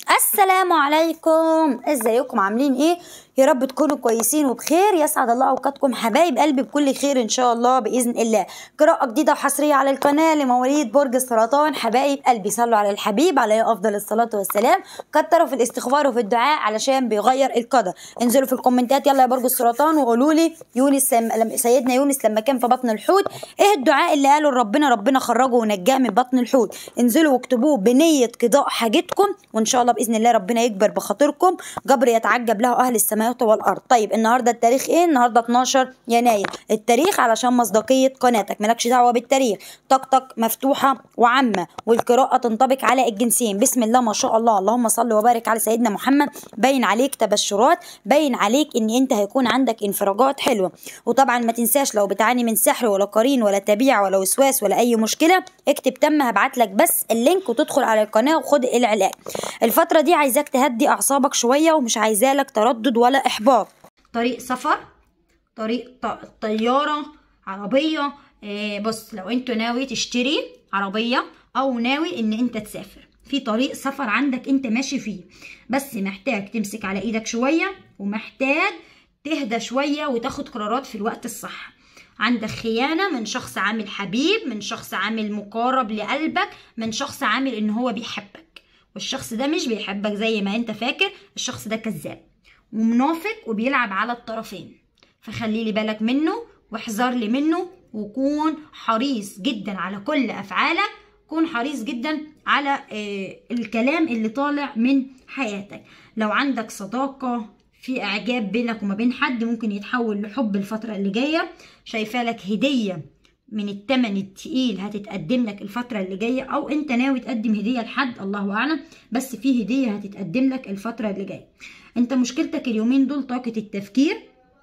السلام عليكم ازيكم عاملين ايه يا رب تكونوا كويسين وبخير يسعد الله اوقاتكم حبايب قلبي بكل خير ان شاء الله باذن الله قراءه جديده وحصريه على القناه لمواليد برج السرطان حبايب قلبي صلوا على الحبيب عليه افضل الصلاه والسلام كتروا في الاستغفار وفي الدعاء علشان بيغير القدر انزلوا في الكومنتات يلا يا برج السرطان وقولوا لي يونس لما سيدنا يونس لما كان في بطن الحوت ايه الدعاء اللي قاله لربنا ربنا خرجه ونجاه من بطن الحوت انزلوا واكتبوه بنيه قضاء حاجتكم وان شاء الله باذن الله ربنا يكبر بخاطركم جبر يتعجب له اهل السماوات والارض طيب النهارده التاريخ ايه النهارده 12 يناير التاريخ علشان مصداقيه قناتك مالكش دعوه بالتاريخ طاقتك مفتوحه وعامه والقراءه تنطبق على الجنسين بسم الله ما شاء الله اللهم صل وبارك على سيدنا محمد باين عليك تبشرات باين عليك ان انت هيكون عندك انفراجات حلوه وطبعا ما تنساش لو بتعاني من سحر ولا قرين ولا تبيع ولا وسواس ولا اي مشكله اكتب تم هبعت لك بس اللينك وتدخل على القناه وخد العلاج الفتره دي عايزاك تهدي اعصابك شويه ومش عايزالك تردد ولا احباط طريق سفر طريق ط- طياره عربيه إيه بص لو انت ناوي تشتري عربيه او ناوي ان انت تسافر في طريق سفر عندك انت ماشي فيه بس محتاج تمسك على ايدك شويه ومحتاج تهدى شويه وتاخد قرارات في الوقت الصح عندك خيانة من شخص عامل حبيب من شخص عامل مقارب لقلبك من شخص عامل ان هو بيحبك والشخص ده مش بيحبك زي ما انت فاكر الشخص ده كذاب ومنافق وبيلعب على الطرفين فخلي لي بالك منه واحذر لي منه وكون حريص جدا على كل افعالك كون حريص جدا على آه، الكلام اللي طالع من حياتك لو عندك صداقة في اعجاب بينك وما بين حد ممكن يتحول لحب الفترة اللي جاية شايفة لك هدية من التمن التقيل هتتقدم لك الفترة اللي جاية أو أنت ناوي تقدم هدية لحد الله أعلم بس في هدية هتتقدم لك الفترة اللي جاية أنت مشكلتك اليومين دول طاقة التفكير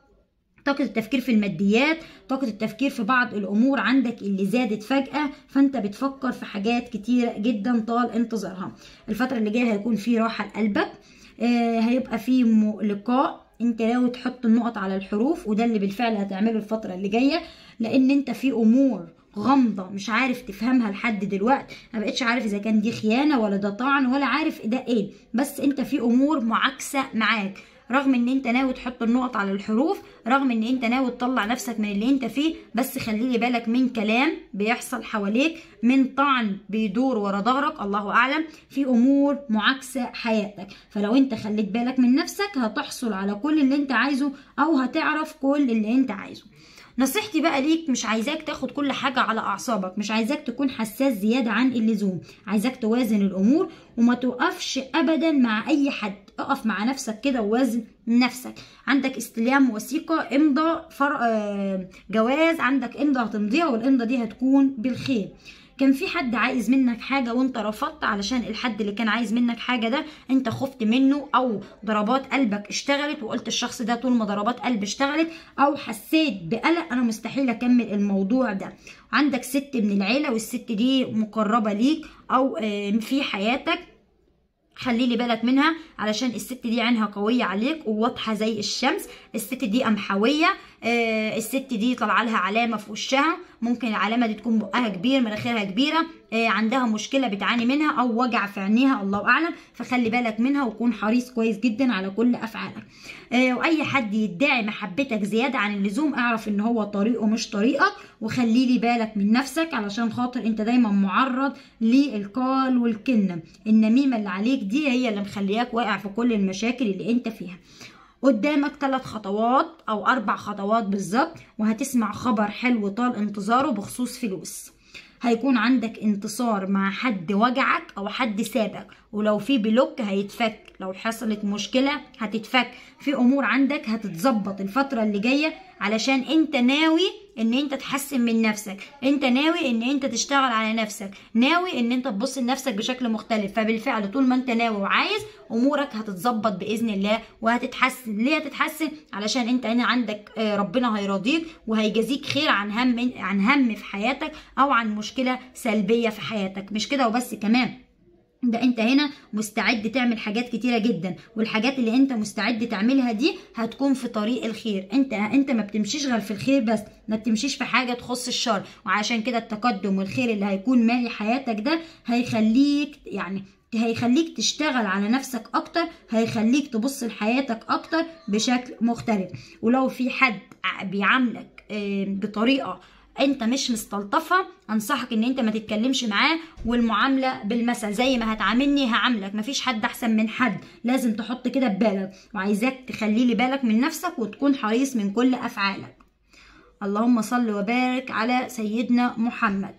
طاقة التفكير في الماديات طاقة التفكير في بعض الأمور عندك اللي زادت فجأة فأنت بتفكر في حاجات كتيرة جدا طال انتظارها الفترة اللي جاية هيكون في راحة لقلبك آه هيبقى في م- لقاء انت ناوي تحط النقط على الحروف وده اللي بالفعل هتعمله الفترة اللي جاية لأن انت في أمور غامضة مش عارف تفهمها لحد دلوقتي ما بقتش عارف اذا كان دي خيانة ولا ده طعن ولا عارف ده ايه بس انت في امور معاكسة معاك رغم ان انت ناوي تحط النقط على الحروف رغم ان انت ناوي تطلع نفسك من اللي انت فيه بس خلي لي بالك من كلام بيحصل حواليك من طعن بيدور ورا ظهرك الله اعلم في امور معاكسه حياتك فلو انت خليت بالك من نفسك هتحصل على كل اللي انت عايزه او هتعرف كل اللي انت عايزه نصيحتي بقى ليك مش عايزاك تاخد كل حاجة على أعصابك مش عايزاك تكون حساس زيادة عن اللزوم عايزاك توازن الأمور وما توقفش أبدا مع أي حد اقف مع نفسك كده ووازن نفسك عندك استلام وثيقة امضى فر... آه، جواز عندك امضى هتمضيها والامضى دي هتكون بالخير كان في حد عايز منك حاجة وانت رفضت علشان الحد اللي كان عايز منك حاجة ده انت خفت منه او ضربات قلبك اشتغلت وقلت الشخص ده طول ما ضربات قلب اشتغلت او حسيت بقلق انا مستحيل اكمل الموضوع ده عندك ست من العيلة والست دي مقربة ليك او آه، في حياتك خلي لي بالك منها علشان الست دي عينها قوية عليك وواضحة زي الشمس الست دي قمحوية آه الست دي طالعة لها علامة في وشها ممكن العلامة دي تكون بقها كبير مناخيرها كبيرة آه عندها مشكلة بتعاني منها أو وجع في عينيها الله أعلم فخلي بالك منها وكون حريص كويس جدا على كل أفعالك آه وأي حد يدعي محبتك زيادة عن اللزوم اعرف إن هو طريقه مش طريقك وخلي لي بالك من نفسك علشان خاطر أنت دايما معرض للقال والكنة النميمة اللي عليك دي هي اللي مخلياك واقع في كل المشاكل اللي أنت فيها قدامك ثلاث خطوات او اربع خطوات بالظبط وهتسمع خبر حلو طال انتظاره بخصوص فلوس هيكون عندك انتصار مع حد وجعك او حد سابك ولو في بلوك هيتفك لو حصلت مشكلة هتتفك في امور عندك هتتظبط الفترة اللي جاية علشان انت ناوي ان انت تحسن من نفسك انت ناوي ان انت تشتغل على نفسك ناوي ان انت تبص لنفسك بشكل مختلف فبالفعل طول ما انت ناوي وعايز امورك هتتظبط باذن الله وهتتحسن ليه هتتحسن علشان انت هنا عندك آه، ربنا هيرضيك وهيجازيك خير عن هم عن هم في حياتك او عن مشكله سلبيه في حياتك مش كده وبس كمان ده انت هنا مستعد تعمل حاجات كتيره جدا والحاجات اللي انت مستعد تعملها دي هتكون في طريق الخير انت انت ما بتمشيش غير في الخير بس ما بتمشيش في حاجه تخص الشر وعشان كده التقدم والخير اللي هيكون مالي حياتك ده هيخليك يعني هيخليك تشتغل على نفسك اكتر هيخليك تبص لحياتك اكتر بشكل مختلف ولو في حد بيعاملك آه، بطريقه انت مش مستلطفها انصحك ان انت ما تتكلمش معاه والمعامله بالمثل زي ما هتعاملني هعاملك مفيش حد احسن من حد لازم تحط كده ببالك وعايزاك تخلي لي بالك من نفسك وتكون حريص من كل افعالك اللهم صل وبارك على سيدنا محمد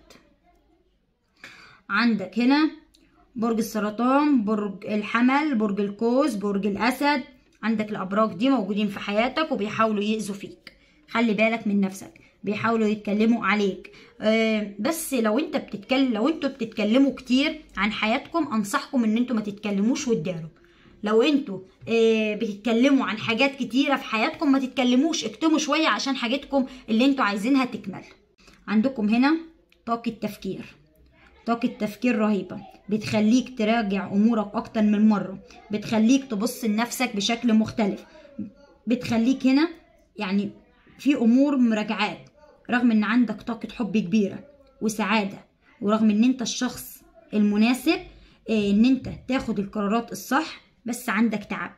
عندك هنا برج السرطان برج الحمل برج القوس برج الاسد عندك الابراج دي موجودين في حياتك وبيحاولوا يأذوا فيك خلي بالك من نفسك بيحاولوا يتكلموا عليك أه بس لو انت بتتكلم لو انتوا بتتكلموا كتير عن حياتكم انصحكم ان انتوا ما تتكلموش وتداروا لو انتوا أه بتتكلموا عن حاجات كتيرة في حياتكم ما تتكلموش اكتموا شوية عشان حاجتكم اللي انتوا عايزينها تكمل عندكم هنا طاقة تفكير طاقة تفكير رهيبة بتخليك تراجع أمورك أكتر من مرة بتخليك تبص لنفسك بشكل مختلف بتخليك هنا يعني في أمور مراجعات رغم إن عندك طاقة حب كبيرة وسعادة ورغم إن أنت الشخص المناسب آه، إن أنت تاخد القرارات الصح بس عندك تعب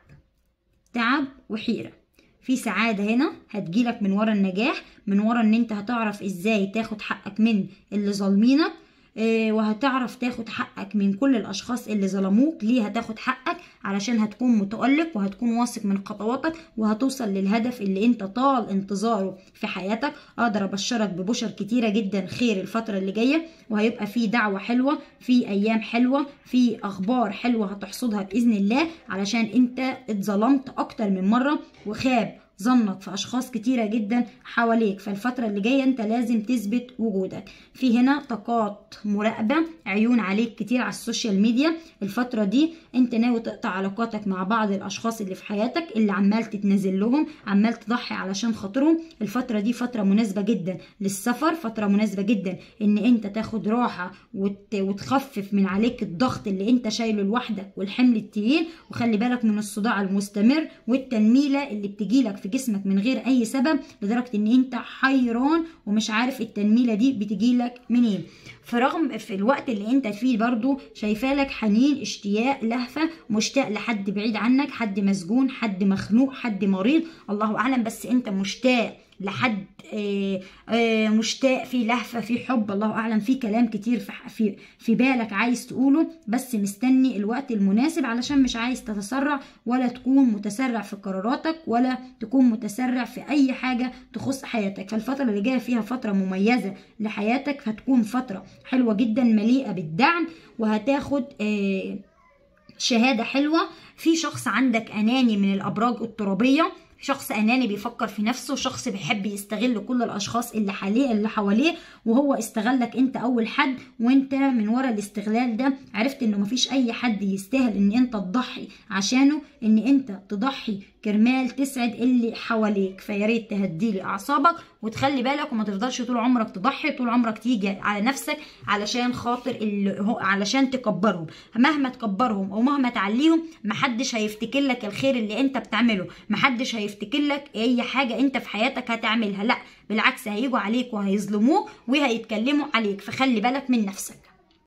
تعب وحيرة في سعادة هنا هتجيلك من ورا النجاح من ورا ان انت هتعرف ازاي تاخد حقك من اللي ظالمينك آه، وهتعرف تاخد حقك من كل الاشخاص اللي ظلموك ليه هتاخد حقك علشان هتكون متألق وهتكون واثق من خطواتك وهتوصل للهدف اللي انت طال انتظاره في حياتك اقدر ابشرك ببشر كتيرة جدا خير الفترة اللي جاية وهيبقى في دعوة حلوة في ايام حلوة في اخبار حلوة هتحصدها باذن الله علشان انت اتظلمت اكتر من مرة وخاب ظنك في اشخاص كتيره جدا حواليك فالفتره اللي جايه انت لازم تثبت وجودك في هنا طاقات مراقبه عيون عليك كتير على السوشيال ميديا الفتره دي انت ناوي تقطع علاقاتك مع بعض الاشخاص اللي في حياتك اللي عمال تتنازل لهم عمال تضحي علشان خاطرهم الفتره دي فتره مناسبه جدا للسفر فتره مناسبه جدا ان انت تاخد راحه وت... وتخفف من عليك الضغط اللي انت شايله لوحدك والحمل التقيل وخلي بالك من الصداع المستمر والتنميله اللي بتجيلك في جسمك من غير اي سبب لدرجه ان انت حيران ومش عارف التنميله دي بتجيلك منين فرغم في الوقت اللي انت فيه برضو شايفالك حنين اشتياق لهفة مشتاق لحد بعيد عنك حد مسجون حد مخنوق حد مريض الله اعلم بس انت مشتاق لحد آه، آه، مشتاق في لهفة في حب الله أعلم في كلام كتير في في في بالك عايز تقوله بس مستني الوقت المناسب علشان مش عايز تتسرع ولا تكون متسرع في قراراتك ولا تكون متسرع في أي حاجة تخص حياتك فالفترة اللي جاية فيها فترة مميزة لحياتك هتكون فترة حلوة جدا مليئة بالدعم وهتاخد آه، شهادة حلوة في شخص عندك أناني من الأبراج الترابية شخص اناني بيفكر في نفسه شخص بيحب يستغل كل الاشخاص اللي حواليه اللي حواليه وهو استغلك انت اول حد وانت من ورا الاستغلال ده عرفت انه مفيش اي حد يستاهل ان انت تضحي عشانه ان انت تضحي كرمال تسعد اللي حواليك فيا ريت تهدي اعصابك وتخلي بالك وما تفضلش طول عمرك تضحي طول عمرك تيجي على نفسك علشان خاطر اللي هو علشان تكبرهم مهما تكبرهم او مهما تعليهم محدش هيفتكر لك الخير اللي انت بتعمله محدش هيفتكر لك اي حاجه انت في حياتك هتعملها لا بالعكس هيجوا عليك وهيظلموك وهيتكلموا عليك فخلي بالك من نفسك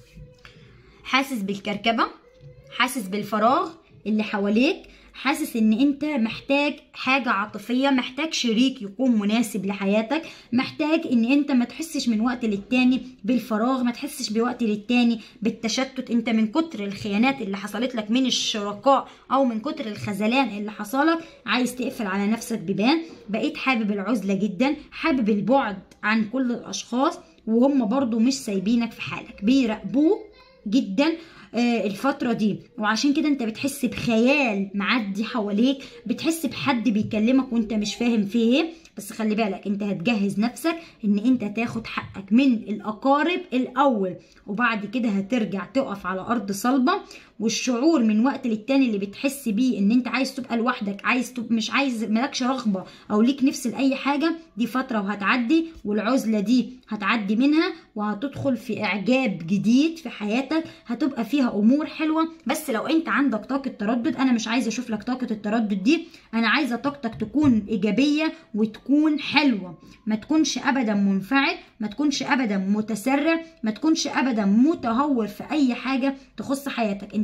حاسس بالكركبه حاسس بالفراغ اللي حواليك حاسس ان انت محتاج حاجة عاطفية محتاج شريك يكون مناسب لحياتك محتاج ان انت ما تحسش من وقت للتاني بالفراغ ما تحسش بوقت للتاني بالتشتت انت من كتر الخيانات اللي حصلت لك من الشركاء او من كتر الخذلان اللي حصلك عايز تقفل على نفسك بيبان بقيت حابب العزلة جدا حابب البعد عن كل الاشخاص وهم برضو مش سايبينك في حالك بيراقبوك جدا آه، الفترة دي وعشان كده انت بتحس بخيال معدي حواليك بتحس بحد بيكلمك وانت مش فاهم فيه ايه بس خلي بالك انت هتجهز نفسك ان انت تاخد حقك من الاقارب الاول وبعد كده هترجع تقف على ارض صلبة والشعور من وقت للتاني اللي بتحس بيه ان انت عايز تبقى لوحدك عايز تبقى مش عايز مالكش رغبة او ليك نفس لاي حاجة دي فترة وهتعدي والعزلة دي هتعدي منها وهتدخل في اعجاب جديد في حياتك هتبقى فيها امور حلوة بس لو انت عندك طاقة تردد انا مش عايزة اشوف لك طاقة التردد دي انا عايزة طاقتك تكون ايجابية وتكون حلوة ما تكونش ابدا منفعل ما تكونش ابدا متسرع ما تكونش ابدا متهور في اي حاجة تخص حياتك انت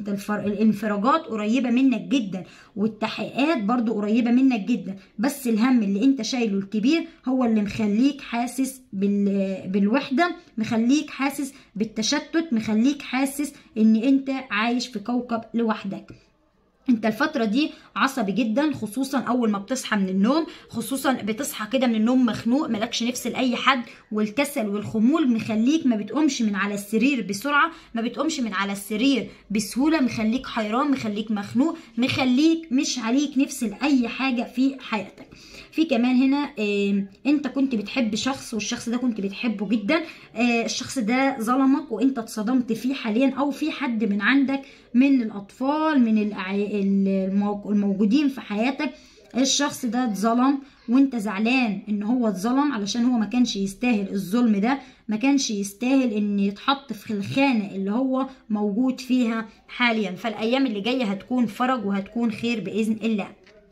انت الفر... الانفراجات قريبه منك جدا والتحقيقات برضو قريبه منك جدا بس الهم اللي انت شايله الكبير هو اللي مخليك حاسس بال... بالوحده مخليك حاسس بالتشتت مخليك حاسس ان انت عايش في كوكب لوحدك انت الفترة دي عصبي جدا خصوصا اول ما بتصحى من النوم خصوصا بتصحى كده من النوم مخنوق مالكش نفس لاي حد والكسل والخمول مخليك ما بتقومش من على السرير بسرعة ما بتقومش من على السرير بسهولة مخليك حيران مخليك مخنوق مخليك مش عليك نفس لاي حاجة في حياتك في كمان هنا اه انت كنت بتحب شخص والشخص ده كنت بتحبه جدا اه الشخص ده ظلمك وانت اتصدمت فيه حاليا او في حد من عندك من الاطفال من الموجودين في حياتك الشخص ده اتظلم وانت زعلان ان هو اتظلم علشان هو ما كانش يستاهل الظلم ده ما كانش يستاهل ان يتحط في الخانه اللي هو موجود فيها حاليا فالايام اللي جايه هتكون فرج وهتكون خير باذن الله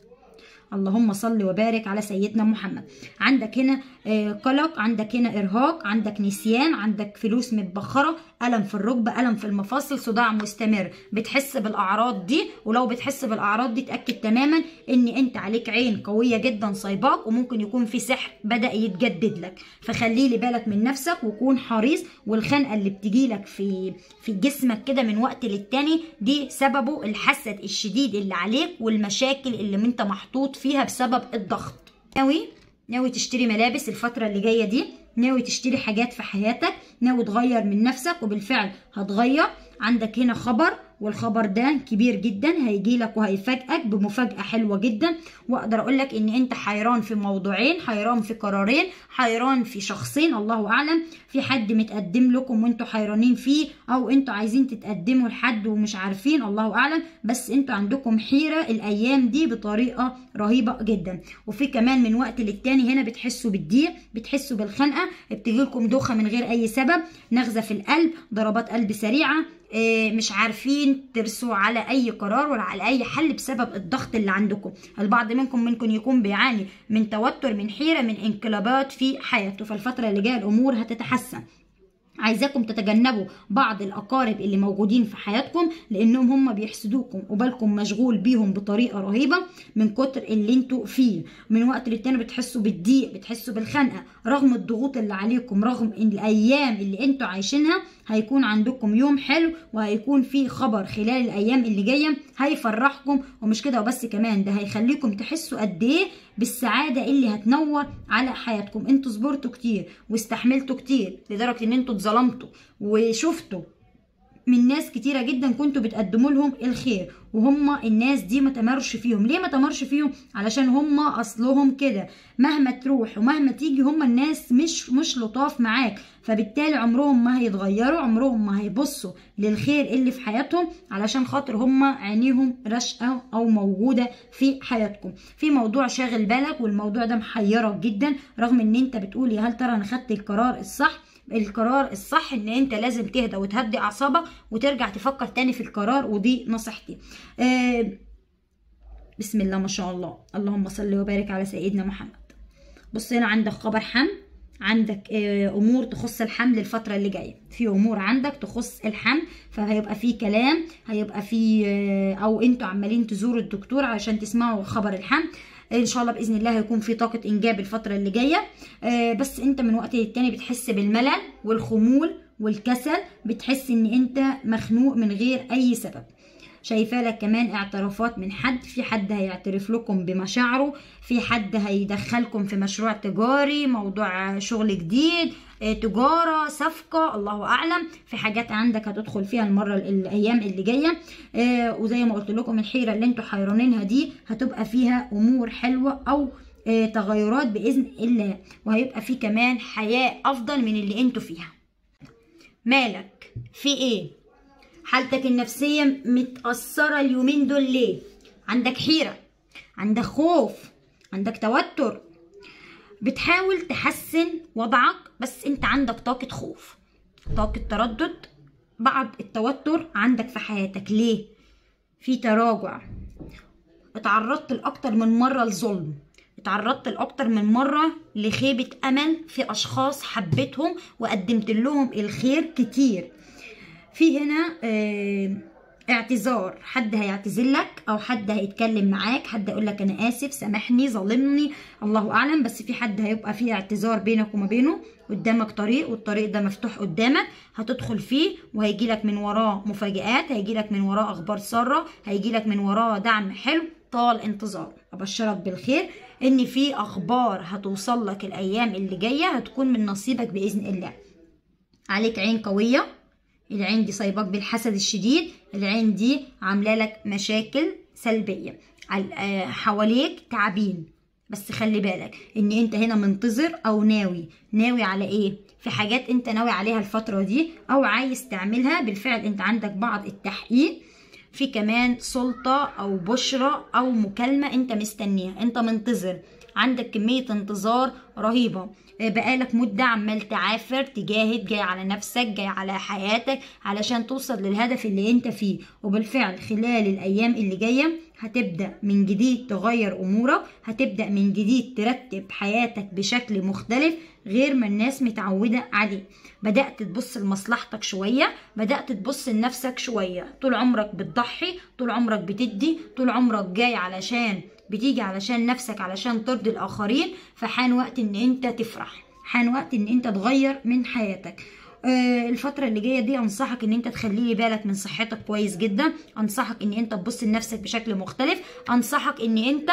اللهم صل وبارك على سيدنا محمد عندك هنا قلق عندك هنا ارهاق عندك نسيان عندك فلوس متبخره الم في الركبه الم في المفاصل صداع مستمر بتحس بالاعراض دي ولو بتحس بالاعراض دي تاكد تماما ان انت عليك عين قويه جدا صايباك وممكن يكون في سحر بدا يتجدد لك فخلي لي بالك من نفسك وكون حريص والخنقه اللي بتجي لك في في جسمك كده من وقت للتاني دي سببه الحسد الشديد اللي عليك والمشاكل اللي انت محطوط فيها بسبب الضغط ناوي ناوي تشتري ملابس الفترة اللي جاية دي ناوي تشتري حاجات في حياتك ناوي تغير من نفسك وبالفعل هتغير عندك هنا خبر والخبر ده كبير جدا هيجي لك وهيفاجئك بمفاجأة حلوة جدا واقدر اقول لك ان انت حيران في موضوعين حيران في قرارين حيران في شخصين الله اعلم في حد متقدم لكم وانتوا حيرانين فيه او انتوا عايزين تتقدموا لحد ومش عارفين الله اعلم بس انتوا عندكم حيرة الايام دي بطريقة رهيبة جدا وفي كمان من وقت للتاني هنا بتحسوا بالضيق بتحسوا بالخنقة بتجيلكم دوخة من غير اي سبب نغزة في القلب ضربات قلب سريعة مش عارفين ترسوا على اي قرار ولا على اي حل بسبب الضغط اللي عندكم البعض منكم ممكن يكون بيعاني من توتر من حيره من انقلابات في حياته فالفتره اللي جايه الامور هتتحسن عايزاكم تتجنبوا بعض الاقارب اللي موجودين في حياتكم لانهم هم بيحسدوكم وبالكم مشغول بيهم بطريقه رهيبه من كتر اللي انتوا فيه من وقت للتاني بتحسوا بالضيق بتحسوا بالخنقه رغم الضغوط اللي عليكم رغم ان الايام اللي انتوا عايشينها هيكون عندكم يوم حلو وهيكون في خبر خلال الايام اللي جايه هيفرحكم ومش كده وبس كمان ده هيخليكم تحسوا قد ايه بالسعاده اللي هتنور على حياتكم انتوا صبرتوا كتير واستحملتوا كتير لدرجه ان انتوا اتظلمتوا وشفتوا من ناس كتيره جدا كنتوا بتقدموا لهم الخير وهم الناس دي ما تمرش فيهم ليه ما تمرش فيهم علشان هم اصلهم كده مهما تروح ومهما تيجي هم الناس مش مش لطاف معاك فبالتالي عمرهم ما هيتغيروا عمرهم ما هيبصوا للخير اللي في حياتهم علشان خاطر هم عينيهم رشقه او موجوده في حياتكم في موضوع شاغل بالك والموضوع ده محيرك جدا رغم ان انت بتقول يا هل ترى انا خدت القرار الصح القرار الصح ان انت لازم تهدى وتهدي اعصابك وترجع تفكر تاني في القرار ودي نصيحتي آه بسم الله ما شاء الله اللهم صل وبارك على سيدنا محمد بص هنا عندك خبر حمل عندك آه امور تخص الحمل الفتره اللي جايه في امور عندك تخص الحمل فهيبقى في كلام هيبقى في آه او انتوا عمالين تزوروا الدكتور علشان تسمعوا خبر الحمل ان شاء الله باذن الله هيكون في طاقه انجاب الفتره اللي جايه آه بس انت من وقت للتاني بتحس بالملل والخمول والكسل بتحس ان انت مخنوق من غير اي سبب شايفه لك كمان اعترافات من حد في حد هيعترف لكم بمشاعره في حد هيدخلكم في مشروع تجاري موضوع شغل جديد تجاره صفقه الله اعلم في حاجات عندك هتدخل فيها المره الايام اللي جايه وزي ما قلت لكم الحيره اللي انتوا حيرانينها دي هتبقى فيها امور حلوه او تغيرات باذن الله وهيبقى في كمان حياه افضل من اللي انتوا فيها مالك في ايه حالتك النفسيه متاثره اليومين دول ليه عندك حيره عندك خوف عندك توتر بتحاول تحسن وضعك بس انت عندك طاقة خوف طاقة تردد بعض التوتر عندك في حياتك ليه في تراجع اتعرضت لأكتر من مرة لظلم اتعرضت لأكتر من مرة لخيبة أمل في أشخاص حبيتهم وقدمت لهم الخير كتير في هنا آه اعتذار حد هيعتذر لك او حد هيتكلم معاك حد يقول لك انا اسف سامحني ظالمني الله اعلم بس في حد هيبقى فيه اعتذار بينك وما بينه قدامك طريق والطريق ده مفتوح قدامك هتدخل فيه وهيجي لك من وراه مفاجآت هيجي لك من وراه اخبار ساره هيجي لك من وراه دعم حلو طال انتظار ابشرك بالخير ان في اخبار هتوصل لك الايام اللي جايه هتكون من نصيبك باذن الله عليك عين قويه العين دي صايباك بالحسد الشديد العين دي عامله لك مشاكل سلبيه حواليك تعبين بس خلي بالك ان انت هنا منتظر او ناوي ناوي على ايه في حاجات انت ناوي عليها الفتره دي او عايز تعملها بالفعل انت عندك بعض التحقيق في كمان سلطه او بشرة او مكالمه انت مستنيها انت منتظر عندك كميه انتظار رهيبه بقالك مدة عمال تعافر تجاهد جاي على نفسك جاي على حياتك علشان توصل للهدف اللي انت فيه وبالفعل خلال الايام اللي جاية هتبدأ من جديد تغير امورك هتبدأ من جديد ترتب حياتك بشكل مختلف غير ما الناس متعودة عليه بدأت تبص لمصلحتك شوية بدأت تبص لنفسك شوية طول عمرك بتضحي طول عمرك بتدي طول عمرك جاي علشان بتيجي علشان نفسك علشان ترضي الاخرين فحان وقت ان انت تفرح حان وقت ان انت تغير من حياتك آه الفترة اللي جاية دي أنصحك إن أنت تخلي بالك من صحتك كويس جدا أنصحك إن أنت تبص لنفسك بشكل مختلف أنصحك إن أنت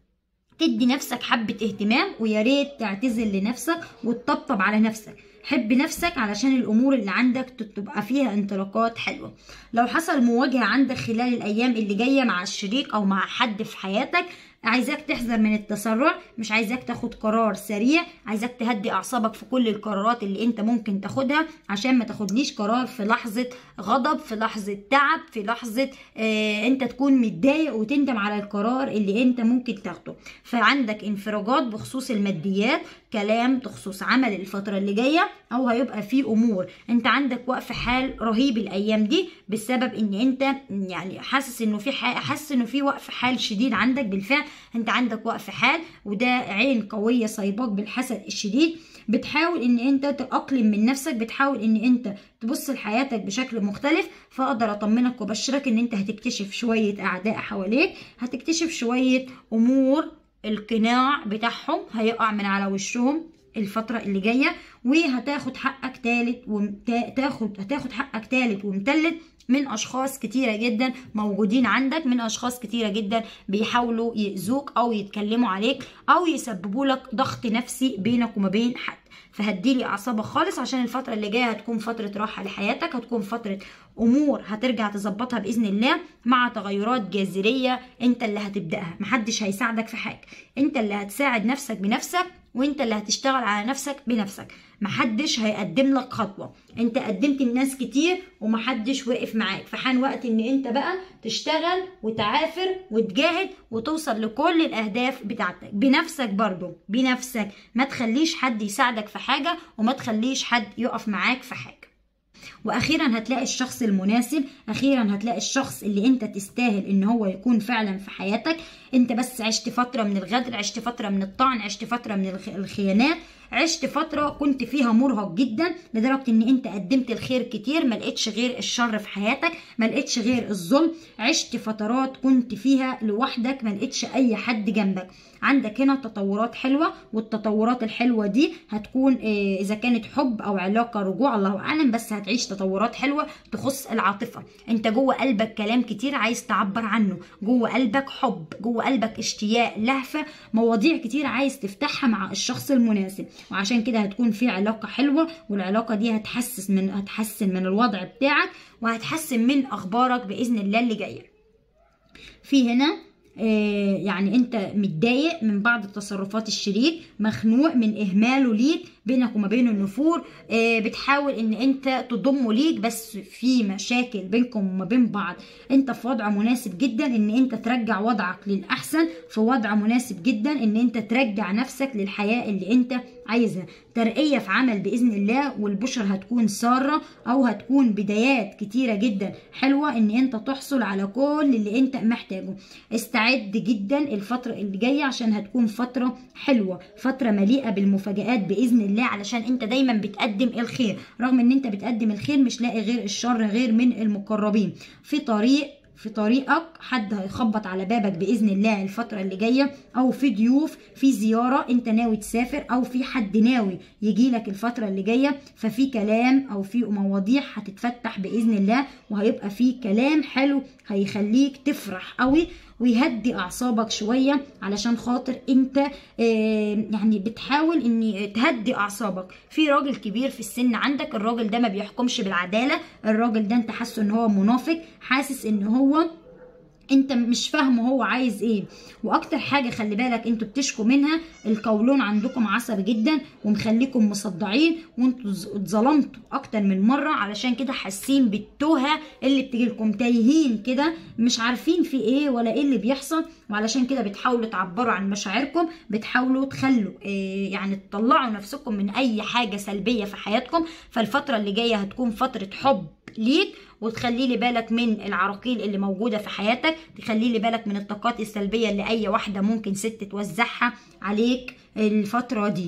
تدي نفسك حبة اهتمام ويا ريت تعتذر لنفسك وتطبطب على نفسك حب نفسك علشان الامور اللي عندك تبقى فيها انطلاقات حلوه لو حصل مواجهه عندك خلال الايام اللي جايه مع الشريك او مع حد في حياتك عايزاك تحذر من التسرع مش عايزاك تاخد قرار سريع عايزاك تهدي اعصابك في كل القرارات اللي انت ممكن تاخدها عشان ما تاخدليش قرار في لحظه غضب في لحظه تعب في لحظه آه انت تكون متضايق وتندم على القرار اللي انت ممكن تاخده فعندك انفراجات بخصوص الماديات كلام بخصوص عمل الفتره اللي جايه او هيبقى في امور انت عندك وقف حال رهيب الايام دي بسبب ان انت يعني حاسس انه في حاسس انه في وقف حال شديد عندك بالفعل انت عندك وقف حال وده عين قويه صايباك بالحسد الشديد بتحاول ان انت تأقلم من نفسك بتحاول ان انت تبص لحياتك بشكل مختلف فاقدر اطمنك وابشرك ان انت هتكتشف شويه اعداء حواليك هتكتشف شويه امور القناع بتاعهم هيقع من على وشهم الفترة اللي جاية وهتاخد حقك تالت وتاخد هتاخد حقك تالت ومتلت من اشخاص كتيرة جدا موجودين عندك من اشخاص كتيرة جدا بيحاولوا يأذوك او يتكلموا عليك او يسببوا لك ضغط نفسي بينك وما بين حد فهديلي اعصابك خالص عشان الفترة اللي جاية هتكون فترة راحة لحياتك هتكون فترة امور هترجع تظبطها باذن الله مع تغيرات جذرية انت اللي هتبدأها محدش هيساعدك في حاجة انت اللي هتساعد نفسك بنفسك وانت اللي هتشتغل على نفسك بنفسك محدش هيقدم لك خطوة انت قدمت لناس كتير ومحدش وقف معاك فحان وقت ان انت بقى تشتغل وتعافر وتجاهد وتوصل لكل الاهداف بتاعتك بنفسك برضو بنفسك ما تخليش حد يساعدك في حاجة وما تخليش حد يقف معاك في حاجة واخيرا هتلاقي الشخص المناسب اخيرا هتلاقي الشخص اللي انت تستاهل ان هو يكون فعلا في حياتك انت بس عشت فتره من الغدر عشت فتره من الطعن عشت فتره من الخيانات عشت فترة كنت فيها مرهق جدا لدرجة ان انت قدمت الخير كتير ما لقيتش غير الشر في حياتك ما لقيتش غير الظلم عشت فترات كنت فيها لوحدك ما لقيتش اي حد جنبك عندك هنا تطورات حلوة والتطورات الحلوة دي هتكون اذا كانت حب او علاقة رجوع الله اعلم بس هتعيش تطورات حلوة تخص العاطفة انت جوه قلبك كلام كتير عايز تعبر عنه جوه قلبك حب جوه قلبك اشتياق لهفة مواضيع كتير عايز تفتحها مع الشخص المناسب وعشان كده هتكون في علاقة حلوة والعلاقة دي هتحسس من هتحسن من الوضع بتاعك وهتحسن من اخبارك باذن الله اللي جايه في هنا آه يعني انت متضايق من بعض تصرفات الشريك مخنوق من اهماله ليك بينك وما بينه النفور آه بتحاول ان انت تضمه ليك بس في مشاكل بينكم وما بين بعض انت في وضع مناسب جدا ان انت ترجع وضعك للاحسن في وضع مناسب جدا ان انت ترجع نفسك للحياه اللي انت عايزها ترقيه في عمل باذن الله والبشر هتكون ساره او هتكون بدايات كتيره جدا حلوه ان انت تحصل على كل اللي انت محتاجه استعد جدا الفتره اللي جايه عشان هتكون فتره حلوه فتره مليئه بالمفاجآت باذن الله الله علشان انت دايما بتقدم الخير رغم ان انت بتقدم الخير مش لاقي غير الشر غير من المقربين في طريق في طريقك حد هيخبط على بابك باذن الله الفتره اللي جايه او في ضيوف في زياره انت ناوي تسافر او في حد ناوي يجي لك الفتره اللي جايه ففي كلام او في مواضيع هتتفتح باذن الله وهيبقى في كلام حلو هيخليك تفرح قوي ويهدي اعصابك شويه علشان خاطر انت آه، يعني بتحاول ان تهدي اعصابك في راجل كبير في السن عندك الراجل ده ما بيحكمش بالعداله الراجل ده انت حاسه ان هو منافق حاسس ان هو انت مش فاهمه هو عايز ايه واكتر حاجه خلي بالك انتوا بتشكوا منها القولون عندكم عصبي جدا ومخليكم مصدعين وانتوا ز- اتظلمتوا اكتر من مره علشان كده حاسين بالتوهه اللي بتجي لكم تايهين كده مش عارفين في ايه ولا ايه اللي بيحصل وعلشان كده بتحاولوا تعبروا عن مشاعركم بتحاولوا تخلوا إيه يعني تطلعوا نفسكم من اي حاجه سلبيه في حياتكم فالفتره اللي جايه هتكون فتره حب ليك وتخلي لي بالك من العراقيل اللي موجوده في حياتك تخلي لي بالك من الطاقات السلبيه اللي اي واحده ممكن ست توزعها عليك الفتره دي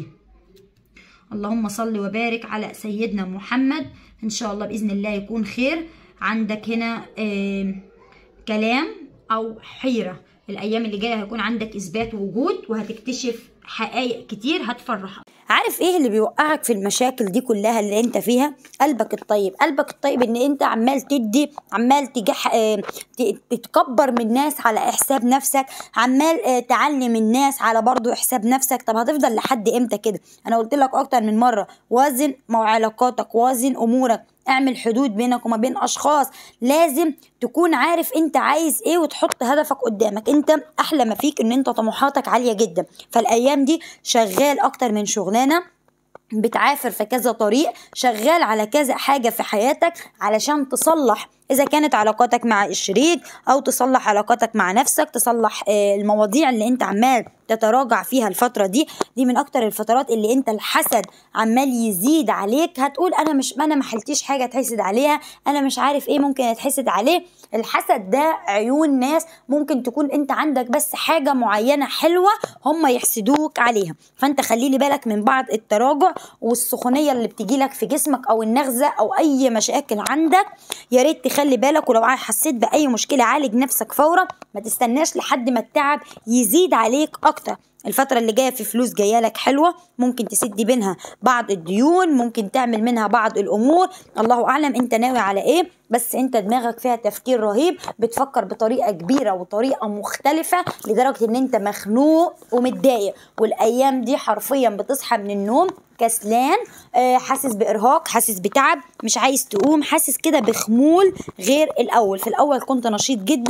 اللهم صل وبارك على سيدنا محمد ان شاء الله باذن الله يكون خير عندك هنا آه كلام او حيره الايام اللي جايه هيكون عندك اثبات وجود وهتكتشف حقائق كتير هتفرحك عارف ايه اللي بيوقعك في المشاكل دي كلها اللي انت فيها قلبك الطيب قلبك الطيب ان انت عمال تدي عمال تجح اه ت- تتكبر من الناس على حساب نفسك عمال اه تعلم الناس على برضو حساب نفسك طب هتفضل لحد امتى كده انا قلت لك اكتر من مره وازن مع علاقاتك وازن امورك اعمل حدود بينك وما بين اشخاص لازم تكون عارف انت عايز ايه وتحط هدفك قدامك انت احلى ما فيك ان انت طموحاتك عاليه جدا فالايام دي شغال اكتر من شغلانه بتعافر في كذا طريق شغال على كذا حاجة في حياتك علشان تصلح إذا كانت علاقاتك مع الشريك أو تصلح علاقاتك مع نفسك تصلح آه، المواضيع اللي أنت عمال تتراجع فيها الفترة دي دي من أكتر الفترات اللي أنت الحسد عمال يزيد عليك هتقول أنا مش أنا ما حلتيش حاجة تحسد عليها أنا مش عارف إيه ممكن يتحسد عليه الحسد ده عيون ناس ممكن تكون أنت عندك بس حاجة معينة حلوة هم يحسدوك عليها فأنت خليلي بالك من بعض التراجع والسخونية اللي بتجيلك في جسمك أو النغزة أو أي مشاكل عندك يا ريت تخلي بالك ولو عا- حسيت بأي مشكلة عالج نفسك فورا ما تستناش لحد ما التعب يزيد عليك أكتر الفترة اللي جاية في فلوس جاية لك حلوة ممكن تسد بينها بعض الديون ممكن تعمل منها بعض الأمور الله أعلم أنت ناوي على إيه بس أنت دماغك فيها تفكير رهيب بتفكر بطريقة كبيرة وطريقة مختلفة لدرجة إن أنت مخنوق ومتضايق والأيام دي حرفيا بتصحى من النوم كسلان آه، حاسس بإرهاق حاسس بتعب مش عايز تقوم حاسس كده بخمول غير الأول في الأول كنت نشيط جدا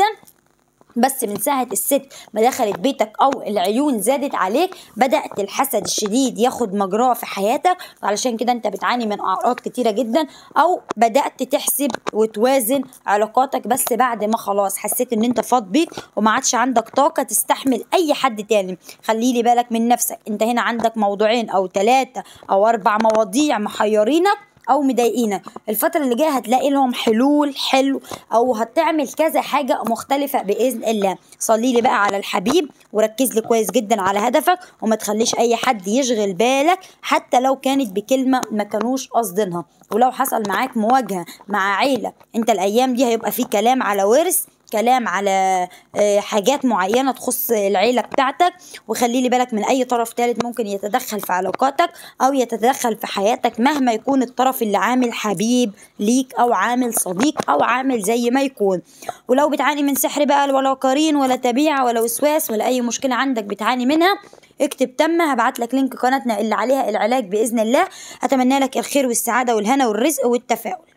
بس من ساعة الست ما دخلت بيتك أو العيون زادت عليك بدأت الحسد الشديد ياخد مجراه في حياتك علشان كده أنت بتعاني من أعراض كتيرة جدا أو بدأت تحسب وتوازن علاقاتك بس بعد ما خلاص حسيت إن أنت فاض بيك وما عادش عندك طاقة تستحمل أي حد تاني خليلي بالك من نفسك أنت هنا عندك موضوعين أو ثلاثة أو أربع مواضيع محيرينك او مضايقينك الفتره اللي جايه هتلاقي لهم حلول حلو او هتعمل كذا حاجه مختلفه باذن الله صلي لي بقى على الحبيب وركز لي كويس جدا على هدفك وما تخليش اي حد يشغل بالك حتى لو كانت بكلمه ما كانوش قاصدينها ولو حصل معاك مواجهه مع عيله انت الايام دي هيبقى في كلام على ورث كلام على آه، حاجات معينه تخص العيله بتاعتك وخلي لي بالك من اي طرف ثالث ممكن يتدخل في علاقاتك او يتدخل في حياتك مهما يكون الطرف اللي عامل حبيب ليك او عامل صديق او عامل زي ما يكون ولو بتعاني من سحر بقى ولا قرين ولا تبيع ولا وسواس ولا اي مشكله عندك بتعاني منها اكتب تم هبعت لك لينك قناتنا اللي عليها العلاج باذن الله اتمنى لك الخير والسعاده والهنا والرزق والتفاؤل